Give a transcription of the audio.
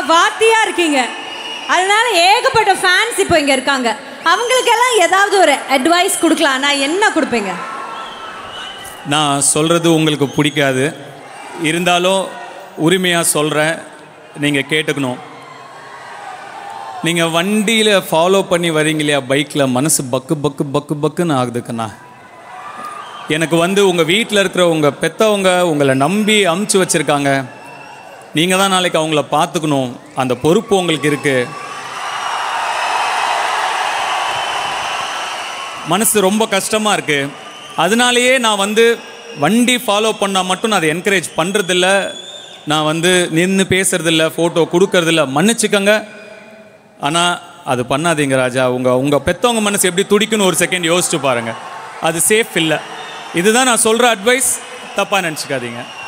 வாத்தியா இருக்கீங்க அதனால ஏகப்பட்ட ஃபேன்ஸ் இப்போ இங்க இருக்காங்க அவங்களுக்கெல்லாம் ஏதாவது ஒரு அட்வைஸ் கொடுக்கலாம் நான் என்ன கொடுப்பீங்க நான் சொல்கிறது உங்களுக்கு பிடிக்காது இருந்தாலும் உரிமையாக சொல்கிறேன் நீங்கள் கேட்டுக்கணும் நீங்கள் வண்டியில் ஃபாலோ பண்ணி வரீங்க இல்லையா பைக்கில் மனசு பக்கு பக்கு பக்கு பக்குன்னு ஆகுதுக்கண்ணா எனக்கு வந்து உங்கள் வீட்டில் இருக்கிற உங்கள் பெத்தவங்க உங்களை நம்பி அமுச்சு வச்சுருக்காங்க நீங்கள் தான் நாளைக்கு அவங்கள பார்த்துக்கணும் அந்த பொறுப்பு உங்களுக்கு இருக்குது மனசு ரொம்ப கஷ்டமாக இருக்குது அதனாலேயே நான் வந்து வண்டி ஃபாலோ பண்ணால் மட்டும் நான் அதை என்கரேஜ் பண்ணுறதில்ல நான் வந்து நின்று பேசுறதில்ல ஃபோட்டோ கொடுக்கறதில்ல மன்னிச்சுக்கங்க ஆனால் அது பண்ணாதீங்க ராஜா உங்கள் உங்கள் பெத்தவங்க மனசு எப்படி துடிக்குன்னு ஒரு செகண்ட் யோசிச்சு பாருங்கள் அது சேஃப் இல்லை இதுதான் நான் சொல்கிற அட்வைஸ் தப்பாக நினச்சிக்காதீங்க